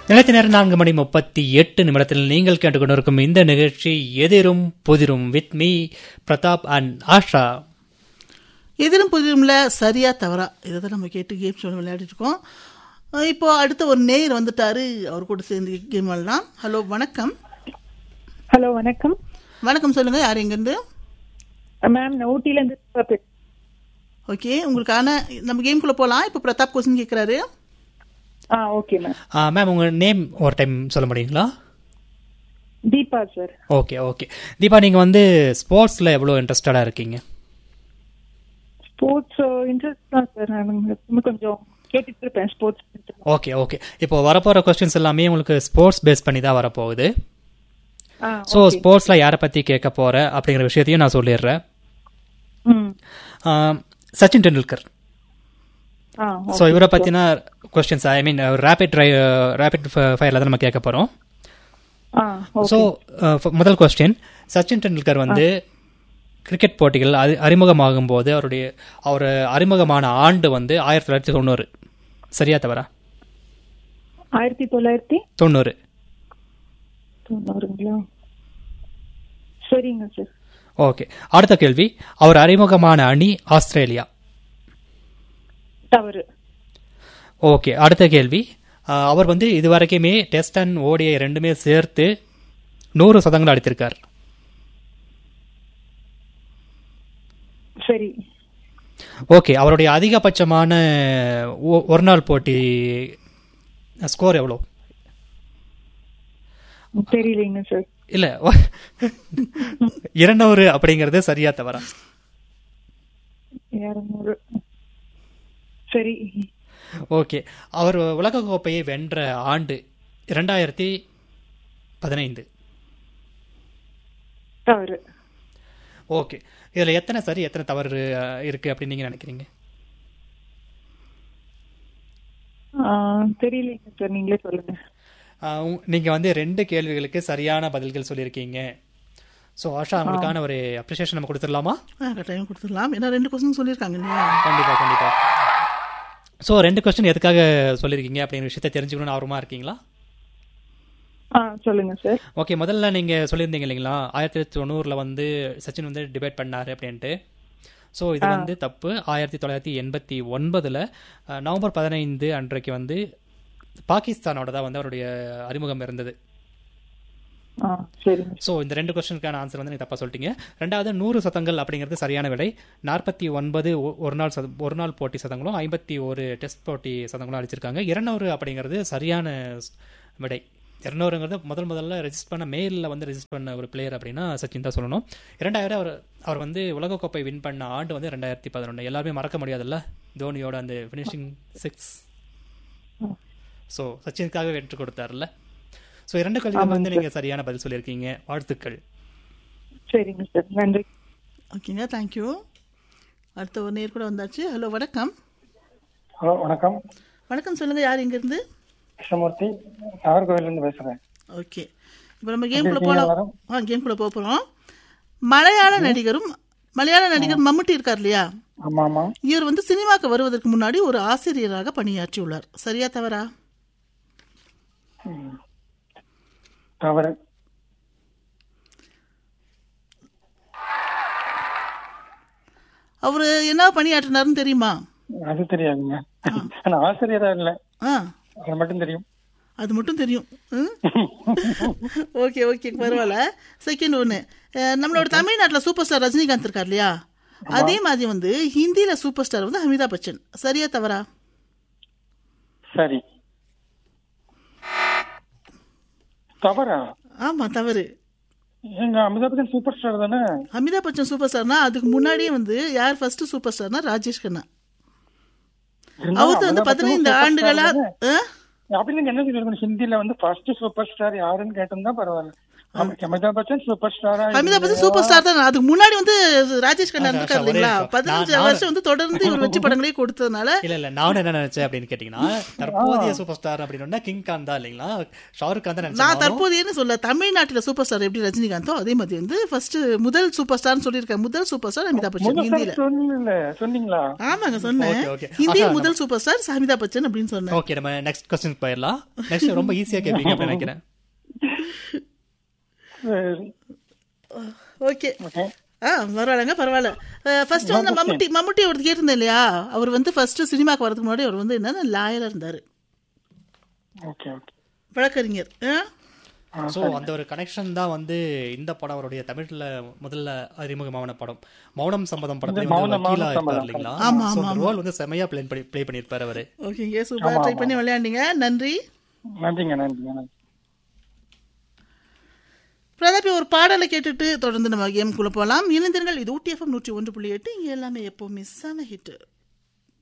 நிலைத்த நேரம் நான்கு மணி முப்பத்தி எட்டு நிமிடத்தில் நீங்கள் கேட்டுக்கொண்டிருக்கும் இந்த நிகழ்ச்சி எதிரும் புதிரும் with me Pratap and Asha எதிரும் புதிரும்ல சரியா தவறா இதை தான் நம்ம கேட்டு கேம் ஷோ விளையாடிட்டு இருக்கோம் அஹ் இப்போ அடுத்த ஒரு நேயர் வந்துட்டாரு அவர் கூட சேர்ந்து கேம் விளையாடலாம் ஹலோ வணக்கம் ஹலோ வணக்கம் வணக்கம் சொல்லுங்க யார் எங்கேருந்து மேம் நான் ஊட்டில இருந்து பேசுறேன். ஓகே உங்களுக்கான நம்ம கேம்குள்ளே போகலாம் இப்போ பிரதாப் கொஸ்டின் கேட்குறாரு ஆ ஓகே மேம் மேம் உங்கள் நேம் ஒரு டைம் சொல்ல முடியுங்களா Deepa sir okay okay Deepa நீங்கள் வந்து ஸ்போர்ட்ஸில் எவ்வளோ இன்ட்ரெஸ்டடாக இருக்கீங்க ஸ்போர்ட்ஸ் இன்ட்ரெஸ்ட் தான் சார் நான் இன்னும் கொஞ்சம் கேட்டுட்டு இருப்பேன் ஸ்போர்ட்ஸ் ஓகே ஓகே இப்போ வரப்போகிற கொஸ்டின்ஸ் எல்லாமே உங்களுக்கு ஸ்போர்ட்ஸ் பேஸ் பண்ணி தான் வரப்போகுது ஆ ஸோ ஸ்போர்ட்ஸில் யாரை பற்றி கேட்க போகிற அப்படிங்கிற விஷயத்தையும் நான் சொல்லிடுறேன் ம் ஆ, சச்சின் டெண்டுல்கர் ஆ ஸோ இவரை பற்றின questions I mean rapid rapid ஃபயரில் தான் நம்ம கேட்க போகிறோம் ஆ ஓகே ஸோ முதல் கொஸ்டின் சச்சின் டெண்டுல்கர் வந்து கிரிக்கெட் போட்டிகள் அறி அறிமுகமாகும் போது அவருடைய அவர் அறிமுகமான ஆண்டு வந்து ஆயிரத்தி தொள்ளாயிரத்தி தொண்ணூறு சரியா தவறா ஆயிரத்தி தொள்ளாயிரத்தி தொண்ணூறு தொண்ணூறுங்களா சரிங்க சார் ஓகே அடுத்த கேள்வி அவர் அறிமுகமான அணி ஆஸ்திரேலியா தவறு ஓகே அடுத்த கேள்வி அஹ், அவர் வந்து இதுவரைக்குமே டெஸ்ட் அண்ட் ஓடிஐ ரெண்டுமே சேர்த்து நூறு சதங்கள் அடித்திருக்கார் சரி ஓகே அவருடைய அதிகபட்சமான ஒ- ஒரு நாள் போட்டி ஸ்கோர் எவ்வளோ தெரியலைங்க சார் இல்ல இருநூறு அப்படிங்கிறது சரியா தவறா இரநூறு சரி ஓகே அவர் உலக கோப்பையை வென்ற ஆண்டு இரண்டாயிரத்தி பதினைந்து தவறு ஓகே இதுல எத்தனை சரி எத்தனை தவறு அஹ், இருக்கு அப்படின்னு நீங்க நினைக்கிறீங்க ஆ, தெரியலைங்க சார் நீங்களே சொல்லுங்க அஹ், உங்க- நீங்க வந்து ரெண்டு கேள்விகளுக்கு சரியான பதில்கள் சொல்லியிருக்கீங்க ஸோ ஆஷா உங்களுக்கான ஒரு அப்ரிசியேஷன் நம்ம கொடுத்துடலாமா ஆ டைம் கொடுத்துடலாம் ஏன்னா ரெண்டு கொஸ்டின் சொல்லியிருக்காங்க இல்லையா கண்டிப்பா கண்டிப்பா ஸோ ரெண்டு கொஸ்டின் எதுக்காக சொல்லியிருக்கீங்க அப்படிங்கிற விஷயத்தை தெரிஞ்சுக்கணும்னு ஆர்வமா இருக்கீங்களா ஆ சொல்லுங்க சார் ஓகே முதல்ல நீங்க சொல்லியிருந்தீங்க இல்லைங்களா ஆயிரத்தி தொள்ளாயிரத்தி தொண்ணூறுல வந்து சச்சின் வந்து டிபேட் பண்ணாரு அப்படின்ட்டு ஸோ இது வந்து தப்பு ஆயிரத்தி தொள்ளாயிரத்தி எண்பத்தி ஒன்பதுல அஹ், நவம்பர் பதினைந்து அன்றைக்கு வந்து பாகிஸ்தானோட தான் வந்து அவருடைய அறிமுகம் இருந்தது ஆ சரிங்க ஸோ இந்த ரெண்டு கொஸ்டினுக்கான ஆன்சர் வந்து நீங்க தப்பா சொல்லிட்டீங்க ரெண்டாவது நூறு சதங்கள் அப்படிங்கிறது சரியான விடை நாற்பத்தி ஒன்பது ஒ- ஒரு நாள் சத ஒரு நாள் போட்டி சதங்களும் ஐம்பத்தி ஒரு டெஸ்ட் போட்டி சதங்களும் அடிச்சிருக்காங்க இருநூறு அப்படிங்கிறது சரியான ஸ்- விடை இருநூறுங்கிறது முதல் முதல்ல ரெஜிஸ்டர் பண்ண மெயிலில் வந்து ரெஜிஸ்டர் பண்ண ஒரு பிளேயர் அப்படின்னா சச்சின் தான் சொல்லணும் இரண்டாயிரம் அவர் அவர் வந்து உலகக்கோப்பை வின் பண்ண ஆண்டு வந்து ரெண்டாயிரத்தி பதினொன்று எல்லாருமே மறக்க முடியாதுல்ல தோனியோட அந்த ஃபினிஷிங் சிக்ஸ் ஸோ சச்சினுக்காக வெற்றி கொடுத்தாருல்ல ஸோ இரண்டு கல்விகள் வந்து நீங்கள் சரியான பதில் சொல்லியிருக்கீங்க வாழ்த்துக்கள் சரிங்க சார் நன்றி ஓகேங்க தேங்க்யூ அடுத்த ஒரு நேர் கூட வந்தாச்சு ஹலோ வணக்கம் ஹலோ வணக்கம் வணக்கம் சொல்லுங்க யார் எங்கேருந்து கிருஷ்ணமூர்த்தி நாகர்கோவிலிருந்து பேசுறேன் ஓகே இப்போ நம்ம கேம்குள்ளே போகலாம் எல்லாரும்? ஆ கேம்குள்ளே போக போகிறோம் மலையாள நடிகரும் மலையாள நடிகர் மம்முட்டி இருக்கார் இல்லையா ஆமா ஆமா இவர் வந்து சினிமாக்கு வருவதற்கு முன்னாடி ஒரு ஆசிரியராக பணியாற்றியுள்ளார் சரியா தவறா தவறு அவர் என்ன பணியாற்றினாருன்னு தெரியுமா அது தெரியாதுங்க ஆனா ஆசிரியரா இல்ல ஆ அது மட்டும் தெரியும் அது மட்டும் தெரியும் ஓகே ஓகே பரவாயில்ல செகண்ட் ஒன்று நம்மளோட தமிழ்நாட்டில் சூப்பர் ஸ்டார் ரஜினிகாந்த் இருக்கார் இல்லையா அதே மாதிரி வந்து ஹிந்தியில சூப்பர் ஸ்டார் வந்து அமிதாப் பச்சன் சரியா தவறா சரி தவறா ஆமா தவறு எங்க அமிதாப் பச்சன் சூப்பர் ஸ்டார் தானே அமிதாப் பச்சன் சூப்பர் ஸ்டார்னா அதுக்கு முன்னாடியே வந்து யார் ஃபர்ஸ்ட் சூப்பர் ஸ்டார்னா ராஜேஷ் கண்ணா இருந்தாலும் அவருக்கு வந்து அமிதாப் பச்சனும் பதினைந்து super star ஆண்டுகளா தானே. ஆ? அப்படி நீங்க என்ன சொல்லிருக்கணும் ஹிந்தில வந்து ஃபர்ஸ்ட் சூப்பர் ஸ்டார் யாருன்னு கேட்டிருந்தா பரவாயில்ல அமி- அமிதாப் பச்சன் சூப்பர் ஸ்டாரா அமிதாப் பச்சன் சூப்பர் ஸ்டார் தான் அதுக்கு முன்னாடி வந்து ராஜேஷ் கண்ணா ஆ, இருக்காரு ஒரே இல்லைங்களா நிமிஷம். பதினஞ்சு நான் வருஷம் வந்து தொடர்ந்து இவர் வெற்றி படங்களே கொடுத்ததுனால இல்ல இல்ல நானும் என்ன நினைச்சேன் அப்படின்னு கேட்டீங்கன்னா தற்போதைய சூப்பர் ஸ்டார் அப்படின்னு கிங் கான் தான் இல்லைங்களா ஷாருக் கான் தான் நான் நினைச்சேன் தற்போதையன்னு சொல்ல தமிழ்நாட்டுல சூப்பர் ஸ்டார் எப்படி ரஜினிகாந்தோ அதே மாதிரி வந்து ஃபர்ஸ்ட் முதல் சூப்பர் ஸ்டார்னு சொல்லியிருக்கேன் முதல் சூப்பர் ஸ்டார் அமிதாப் பச்சன் ஹிந்தியில சொன்னீங்கல்ல சொன்னீங்களா ஆமாங்க சொன்னேன் Okay, okay. ஹிந்தியில் ஆஹா, முதல் சூப்பர் ஸ்டார் அமிதாப் பச்சன் அப்படின்னு சொன்னேன் ஓகே நம்ம நெக்ஸ்ட் கொஸ்டின் போயிடலாம் நெக்ஸ்ட் ரொம்ப ஈஸியா கேட்பீங்க அப்படின்னு நினைக்கிறேன் சரி ஓகே ஓகே ஆ பரவாயில்லங்க பரவாயில்ல ஃபர்ஸ்ட் வந்து நான் மம்முட்டி மம்முட்டி அவர் கேட்டிருந்தேன் இல்லையா அவர் வந்து ஃபர்ஸ்ட் சினிமாக்கு வரதுக்கு முன்னாடி அவர் வந்து என்னன்னா லாயரா இருந்தாரு ஓகே ஓகே வழக்கறிஞர் ஆ? சோ அந்த ஒரு கனெக்ஷன் தான் வந்து இந்த படம் அவருடைய தமிழ்ல முதல்ல அறிமுகமான படம் மௌனம் சம்பதம் படத்துல வந்து மௌனம், வக்கீலா மௌனம் இருப்பார் சம்மதம். இல்லைங்களா ஆமா, So, அந்த ரோல் வந்து செமையா பிளே பண்ணி ப்ளே பண்ணிருப்பாரு அவரு ஓகேங்க சூப்பர் ட்ரை பண்ணி விளையாண்டீங்க நன்றி நன்றிங்க நன்றிங்க நன்றி பிரதாபி ஒரு பாடலை கேட்டுட்டு தொடர்ந்து நம்ம கேம் குள்ள போகலாம் இணைந்திருங்கள் இது ஊட்டி எஃப்எம் நூற்றி ஒன்று புள்ளி எட்டு இங்கே எல்லாமே எப்போவுமே செம ஹிட்